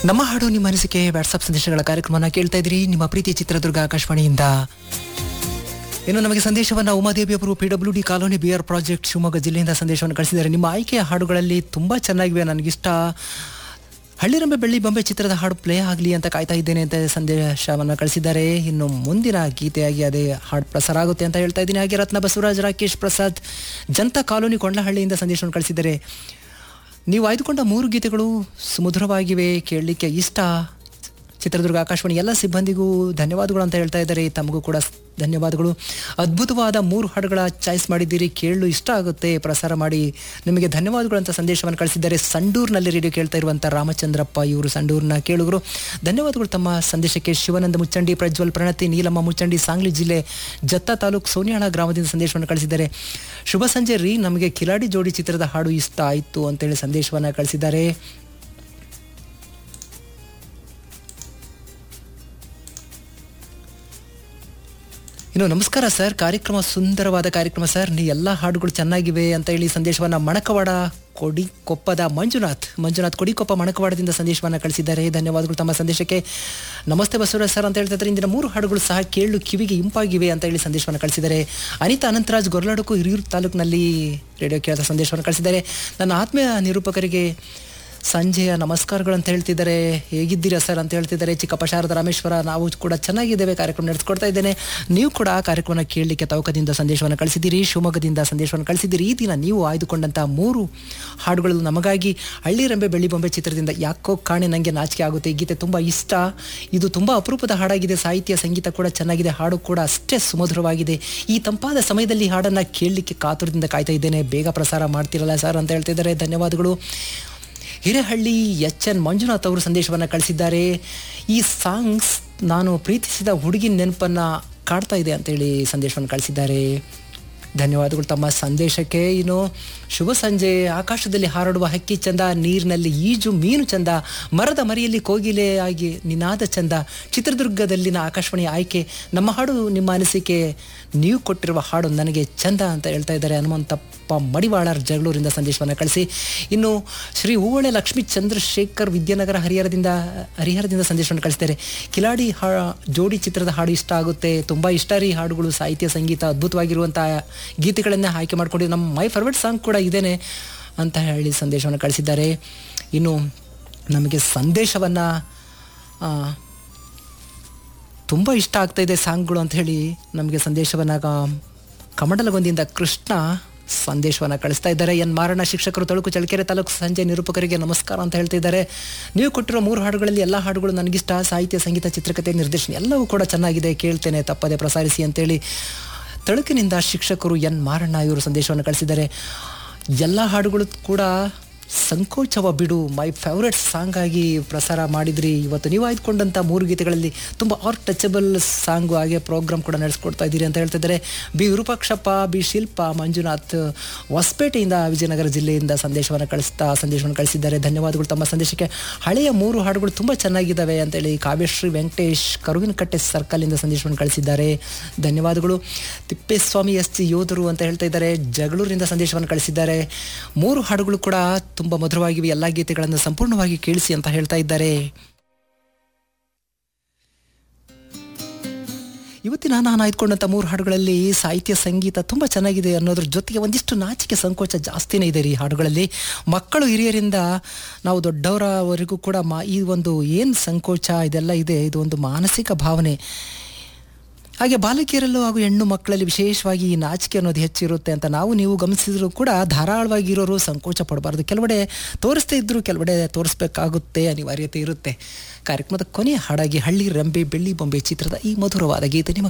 ನಮ್ಮ ಹಾಡು ನಿಮ್ಮ ಅನಿಸಿಕೆ ವಾಟ್ಸಪ್ ಸಂದೇಶಗಳ ಕಾರ್ಯಕ್ರಮನ ಕೇಳ್ತಾ ಇದ್ರಿ ನಿಮ್ಮ ಪ್ರೀತಿ ಚಿತ್ರದುರ್ಗ ಆಕಾಶವಾಣಿಯಿಂದ ಇನ್ನು ನಮಗೆ ಸಂದೇಶವನ್ನು ಉಮಾದೇವಿ ಅವರು P W D colony B R project Shivamogga ಜಿಲ್ಲೆಯಿಂದ ಸಂದೇಶವನ್ನು ಕಳಿಸಿದ್ದಾರೆ ನಿಮ್ಮ ಆಯ್ಕೆಯ ಹಾಡುಗಳಲ್ಲಿ ತುಂಬಾ ಚೆನ್ನಾಗಿವೆ ನನಗಿಷ್ಟ ಹಳ್ಳಿರಂಬೆ ಬೆಳ್ಳಿ ಬೊಂಬೆ ಚಿತ್ರದ ಹಾಡು ಪ್ಲೇ ಆಗಲಿ ಅಂತ ಕಾಯ್ತಾ ಇದ್ದೇನೆ ಅಂತ ಸಂದೇಶವನ್ನು ಕಳಿಸಿದ್ದಾರೆ ಇನ್ನು ಮುಂದಿನ ಗೀತೆಯಾಗಿ ಅದೇ ಹಾಡು ಪ್ರಸಾರ ಆಗುತ್ತೆ ಅಂತ ಹೇಳ್ತಾ ಇದ್ದೀನಿ ಹಾಗೆ ರತ್ನ ಬಸವರಾಜ್ ರಾಕೇಶ್ ಪ್ರಸಾದ್ ಜನತಾ ಕಾಲೋನಿ ಕೊಂಡ್ಲಹಳ್ಳಿಯಿಂದ ಸಂದೇಶವನ್ನು ಕಳಿಸಿದ್ದಾರೆ ನೀವು ಆಯ್ದುಕೊಂಡ ಮೂರು ಗೀತೆಗಳು ಸುಮಧುರವಾಗಿವೆ ಕೇಳಲಿಕ್ಕೆ ಇಷ್ಟ ಚಿತ್ರದುರ್ಗ ಆಕಾಶವಾಣಿ ಎಲ್ಲ ಸಿಬ್ಬಂದಿಗೂ ಧನ್ಯವಾದಗಳು ಅಂತ ಹೇಳ್ತಾ ಇದ್ದಾರೆ ತಮಗೂ ಕೂಡ ಸ್- ಧನ್ಯವಾದಗಳು ಅದ್ಭುತವಾದ ಮೂರು ಹಾಡುಗಳ ಚಾಯ್ಸ್ ಮಾಡಿದ್ದೀರಿ ಕೇಳಲು ಇಷ್ಟ ಆಗುತ್ತೆ ಪ್ರಸಾರ ಮಾಡಿ ನಿಮಗೆ ಧನ್ಯವಾದಗಳು ಅಂತ ಸಂದೇಶವನ್ನು ಕಳಿಸಿದ್ದಾರೆ ಸಂಡೂರಿನಲ್ಲಿ ರೇಡಿಯೋ ಕೇಳ್ತಾ ಇರುವಂಥ ರಾಮಚಂದ್ರಪ್ಪ ಇವರು ಸಂಡೂರಿನ ಕೇಳುಗರು ಧನ್ಯವಾದಗಳು ತಮ್ಮ ಸಂದೇಶಕ್ಕೆ ಶಿವಾನಂದ ಮುಚ್ಚಂಡಿ ಪ್ರಜ್ವಲ್ ಪ್ರಣತಿ ನೀಲಮ್ಮ ಮುಚ್ಚಂಡಿ ಸಾಂಗ್ಲಿ ಜಿಲ್ಲೆ ಜತ್ತ ತಾಲೂಕು ಸೋನಿಯಾಳ ಗ್ರಾಮದಿಂದ ಸಂದೇಶವನ್ನು ಕಳಿಸಿದ್ದಾರೆ ಶುಭ ಸಂಜೆ ರೀ ನಮಗೆ ಕಿಲಾಡಿ ಜೋಡಿ ಚಿತ್ರದ ಹಾಡು ಇಷ್ಟ ಆಯಿತು ಅಂತೇಳಿ ಸಂದೇಶವನ್ನು ಕಳಿಸಿದ್ದಾರೆ ಇನ್ನು ನಮಸ್ಕಾರ ಸರ್ ಕಾರ್ಯಕ್ರಮ ಸುಂದರವಾದ ಕಾರ್ಯಕ್ರಮ ಸರ್ ನೀ ಎಲ್ಲ ಹಾಡುಗಳು ಚೆನ್ನಾಗಿವೆ ಅಂತ ಹೇಳಿ ಸಂದೇಶವನ್ನ ಮಣಕವಾಡ ಕೊಡಿಕೊಪ್ಪದ ಮಂಜುನಾಥ್ ಮಂಜುನಾಥ್ ಕೊಡಿಕೊಪ್ಪ ಮಣಕವಾಡದಿಂದ ಸಂದೇಶವನ್ನ ಕಳಿಸಿದ್ದಾರೆ ಧನ್ಯವಾದಗಳು ತಮ್ಮ ಸಂದೇಶಕ್ಕೆ ನಮಸ್ತೆ ಬಸವರಾಜ್ ಸರ್ ಅಂತ ಹೇಳ್ತಾ ಇದ್ದಾರೆ ಇಂದಿನ ಮೂರು ಹಾಡುಗಳು ಸಹ ಕೇಳು ಕಿವಿಗೆ ಇಂಪಾಗಿವೆ ಅಂತ ಹೇಳಿ ಸಂದೇಶವನ್ನು ಕಳಿಸಿದ್ದಾರೆ ಅನಿತಾ ಅನಂತರಾಜ್ ಗೊರ್ಲಾಡಕು ಹಿರಿಯೂರು ತಾಲೂಕಿನಲ್ಲಿ ರೇಡಿಯೋ ಕೇಳಿದ ಸಂದೇಶವನ್ನು ಕಳಿಸಿದ್ದಾರೆ ನನ್ನ ಆತ್ಮೀಯ ನಿರೂಪಕರಿಗೆ ಸಂಜೆಯ ನಮಸ್ಕಾರಗಳು ಅಂತ ಹೇಳ್ತಿದ್ದಾರೆ ಹೇಗಿದ್ದೀರಾ ಸರ್ ಅಂತ ಹೇಳ್ತಿದ್ದಾರೆ ಚಿಕ್ಕಪ್ಪ ಶಾರದ ರಾಮೇಶ್ವರ ನಾವು ಕೂಡ ಚೆನ್ನಾಗಿದ್ದೇವೆ ಕಾರ್ಯಕ್ರಮ ನಡೆಸ್ಕೊಡ್ತಾ ಇದ್ದೇನೆ ನೀವು ಕೂಡ ಆ ಕಾರ್ಯಕ್ರಮ ಕೇಳಲಿಕ್ಕೆ ತವಕದಿಂದ ಸಂದೇಶವನ್ನು ಕಳಿಸಿದ್ದೀರಿ ಶಿವಮೊಗ್ಗದಿಂದ ಸಂದೇಶವನ್ನು ಕಳಿಸಿದ್ದೀರಿ ಈ ದಿನ ನೀವು ಆಯ್ದುಕೊಂಡಂಥ ಮೂರು ಹಾಡುಗಳು ನಮಗಾಗಿ ಹಳ್ಳಿರಂಬೆ ಬೆಳ್ಳಿ ಬೊಂಬೆ ಚಿತ್ರದಿಂದ ಯಾಕೋ ಕಾಣೆ ನನಗೆ ನಾಚಿಕೆ ಆಗುತ್ತೆ ಈ ಗೀತೆ ತುಂಬ ಇಷ್ಟ ಇದು ತುಂಬ ಅಪರೂಪದ ಹಾಡಾಗಿದೆ ಸಾಹಿತ್ಯ ಸಂಗೀತ ಕೂಡ ಚೆನ್ನಾಗಿದೆ ಹಾಡು ಕೂಡ ಅಷ್ಟೇ ಸುಮಧುರವಾಗಿದೆ ಈ ತಂಪಾದ ಸಮಯದಲ್ಲಿ ಹಾಡನ್ನು ಕೇಳಲಿಕ್ಕೆ ಕಾತುರದಿಂದ ಕಾಯ್ತಾ ಇದ್ದೇನೆ ಬೇಗ ಪ್ರಸಾರ ಮಾಡ್ತಿರಲ್ಲ ಸರ್ ಅಂತ ಹೇಳ್ತಿದ್ದಾರೆ ಧನ್ಯವಾದಗಳು ಹಿರೇಹಳ್ಳಿ ಎಚ್ ಎನ್ ಮಂಜುನಾಥ್ ಅವರು ಸಂದೇಶವನ್ನು ಕಳಿಸಿದ್ದಾರೆ ಈ ಸಾಂಗ್ಸ್ ನಾನು ಪ್ರೀತಿಸಿದ ಹುಡುಗಿನ ನೆನಪನ್ನು ಕಾಡ್ತಾ ಇದೆ ಅಂತೇಳಿ ಸಂದೇಶವನ್ನು ಕಳಿಸಿದ್ದಾರೆ ಧನ್ಯವಾದಗಳು ತಮ್ಮ ಸಂದೇಶಕ್ಕೆ ಇನ್ನು ಶುಭ ಸಂಜೆ ಆಕಾಶದಲ್ಲಿ ಹಾರಾಡುವ ಹಕ್ಕಿ ಚಂದ ನೀರಿನಲ್ಲಿ ಈಜು ಮೀನು ಚಂದ ಮರದ ಮರಿಯಲ್ಲಿ ಕೋಗಿಲೆ ಆಗಿ ನಿನಾದ ಚಂದ ಚಿತ್ರದುರ್ಗದಲ್ಲಿನ ಆಕಾಶವಾಣಿ ಆಯ್ಕೆ ನಮ್ಮ ಹಾಡು ನಿಮ್ಮ ಅನಿಸಿಕೆ ನೀವು ಕೊಟ್ಟಿರುವ ಹಾಡು ನನಗೆ ಚಂದ ಅಂತ ಹೇಳ್ತಾ ಇದ್ದಾರೆ ಹನುಮಂತಪ್ಪ ಮಡಿವಾಳರ್ ಜಗಳೂರಿಂದ ಸಂದೇಶವನ್ನು ಕಳಿಸಿ ಇನ್ನು ಶ್ರೀ ಹೂವಳೆ ಲಕ್ಷ್ಮೀ ಚಂದ್ರಶೇಖರ್ ವಿದ್ಯಾನಗರ ಹರಿಹರದಿಂದ ಹರಿಹರದಿಂದ ಸಂದೇಶವನ್ನು ಕಳಿಸ್ತಾರೆ ಕಿಲಾಡಿ ಹಾ ಜೋಡಿ ಚಿತ್ರದ ಹಾಡು ಇಷ್ಟ ಆಗುತ್ತೆ ತುಂಬ ಇಷ್ಟ ರೀ ಹಾಡುಗಳು ಸಾಹಿತ್ಯ ಸಂಗೀತ ಅದ್ಭುತವಾಗಿರುವಂಥ ಗೀತೆಗಳನ್ನೇ ಆಯ್ಕೆ ಮಾಡ್ಕೊಂಡು ನಮ್ಮ ಮೈ ಫೇವ್ರೆಟ್ ಸಾಂಗ್ ಕೂಡ ಇದೇನೆ ಅಂತ ಹೇಳಿ ಸಂದೇಶವನ್ನು ಕಳಿಸಿದ್ದಾರೆ ಇನ್ನು ನಮಗೆ ಸಂದೇಶವನ್ನು ತುಂಬ ಇಷ್ಟ ಆಗ್ತಾ ಇದೆ ಸಾಂಗ್ಗಳು ಅಂತ ಹೇಳಿ ನಮಗೆ ಸಂದೇಶವನ್ನು ಕಮಂಡಲಗೊಂದಿಯಿಂದ ಕೃಷ್ಣ ಸಂದೇಶವನ್ನು ಕಳಿಸ್ತಾ ಇದ್ದಾರೆ ಎನ್ ಮಾರಣ ಶಿಕ್ಷಕರು ತಳುಕು ಚಳ್ಳಕೆರೆ ತಾಲೂಕು ಸಂಜೆ ನಿರೂಪಕರಿಗೆ ನಮಸ್ಕಾರ ಅಂತ ಹೇಳ್ತಿದ್ದಾರೆ ನೀವು ಕೊಟ್ಟಿರೋ ಮೂರು ಹಾಡುಗಳಲ್ಲಿ ಎಲ್ಲ ಹಾಡುಗಳು ನನಗಿಷ್ಟ ಸಾಹಿತ್ಯ ಸಂಗೀತ ಚಿತ್ರಕಥೆ ನಿರ್ದೇಶನ ಎಲ್ಲವೂ ಕೂಡ ಚೆನ್ನಾಗಿದೆ ಕೇಳ್ತೇನೆ ತಪ್ಪದೆ ಪ್ರಸಾರಿಸಿ ಅಂತೇಳಿ ತಳುಕಿನಿಂದ ಶಿಕ್ಷಕರು ಎನ್ ಮಾರಣ್ಣ ಇವರು ಸಂದೇಶವನ್ನು ಕಳಿಸಿದ್ದಾರೆ ಎಲ್ಲ ಹಾಡುಗಳು ಕೂಡ ಸಂಕೋಚವ ಬಿಡು ಮೈ ಫೇವ್ರೆಟ್ ಸಾಂಗ್ ಆಗಿ ಪ್ರಸಾರ ಮಾಡಿದ್ರಿ ಇವತ್ತು ನೀವು ಆಯ್ದುಕೊಂಡಂಥ ಮೂರು ಗೀತೆಗಳಲ್ಲಿ ತುಂಬ ಆರ್ ಟಚಬಲ್ ಸಾಂಗು ಹಾಗೆ ಪ್ರೋಗ್ರಾಮ್ ಕೂಡ ನಡೆಸ್ಕೊಡ್ತಾ ಇದ್ದೀರಿ ಅಂತ ಹೇಳ್ತಿದ್ದಾರೆ ಬಿ ವಿರೂಪಾಕ್ಷಪ್ಪ ಬಿ ಶಿಲ್ಪ ಮಂಜುನಾಥ್ ಹೊಸಪೇಟೆಯಿಂದ ವಿಜಯನಗರ ಜಿಲ್ಲೆಯಿಂದ ಸಂದೇಶವನ್ನು ಕಳಿಸ್ತಾ ಸಂದೇಶವನ್ನು ಕಳಿಸಿದ್ದಾರೆ ಧನ್ಯವಾದಗಳು ತಮ್ಮ ಸಂದೇಶಕ್ಕೆ ಹಳೆಯ ಮೂರು ಹಾಡುಗಳು ತುಂಬ ಚೆನ್ನಾಗಿದ್ದಾವೆ ಅಂತೇಳಿ ಕಾವ್ಯಶ್ರೀ ವೆಂಕಟೇಶ್ ಕರುವಿನಕಟ್ಟೆ ಸರ್ಕಲಿಂದ ಸಂದೇಶವನ್ನು ಕಳಿಸಿದ್ದಾರೆ ಧನ್ಯವಾದಗಳು ತಿಪ್ಪೇಸ್ವಾಮಿ ಎಸ್ ಜಿ ಯೋಧರು ಅಂತ ಹೇಳ್ತಾ ಇದ್ದಾರೆ ಜಗಳೂರಿನಿಂದ ಸಂದೇಶವನ್ನು ಕಳಿಸಿದ್ದಾರೆ ಮೂರು ಹಾಡುಗಳು ಕೂಡ ತುಂಬ ಮಧುರವಾಗಿವೆ ಎಲ್ಲ ಗೀತೆಗಳನ್ನು ಸಂಪೂರ್ಣವಾಗಿ ಕೇಳಿಸಿ ಅಂತ ಹೇಳ್ತಾ ಇದ್ದಾರೆ ಇವತ್ತಿನ ನಾನು ಆಯ್ದುಕೊಂಡಂಥ ಮೂರು ಹಾಡುಗಳಲ್ಲಿ ಸಾಹಿತ್ಯ ಸಂಗೀತ ತುಂಬ ಚೆನ್ನಾಗಿದೆ ಅನ್ನೋದ್ರ ಜೊತೆಗೆ ಒಂದಿಷ್ಟು ನಾಚಿಕೆ ಸಂಕೋಚ ಜಾಸ್ತಿನೇ ಇದೆ ಈ ಹಾಡುಗಳಲ್ಲಿ ಮಕ್ಕಳು ಹಿರಿಯರಿಂದ ನಾವು ದೊಡ್ಡವರವರೆಗೂ ಕೂಡ ಮಾ ಈ ಒಂದು ಏನು ಸಂಕೋಚ ಇದೆಲ್ಲ ಇದೆ ಇದು ಒಂದು ಮಾನಸಿಕ ಭಾವನೆ ಹಾಗೆ ಬಾಲಕಿಯರಲ್ಲೂ ಹಾಗೂ ಹೆಣ್ಣು ಮಕ್ಕಳಲ್ಲಿ ವಿಶೇಷವಾಗಿ ಈ ನಾಚಿಕೆ ಅನ್ನೋದು ಹೆಚ್ಚಿರುತ್ತೆ ಅಂತ ನಾವು ನೀವು ಗಮನಿಸಿದ್ರು ಕೂಡ ಧಾರಾಳವಾಗಿ ಇರೋರು ಸಂಕೋಚ ಪಡಬಾರ್ದು ಕೆಲವೆಡೆ ತೋರಿಸ್ತಾ ಇದ್ರು ಕೆಲವೆಡೆ ತೋರಿಸ್ಬೇಕಾಗುತ್ತೆ ಅನಿವಾರ್ಯತೆ ಇರುತ್ತೆ ಕಾರ್ಯಕ್ರಮದ ಕೊನೆಯ ಹಾಡಾಗಿ ಹಳ್ಳಿ ರಂಬೆ ಬೆಳ್ಳಿ ಬೊಂಬೆ ಚಿತ್ರದ ಈ ಮಧುರವಾದ ಗೀತೆ ನಿಮ್ಮ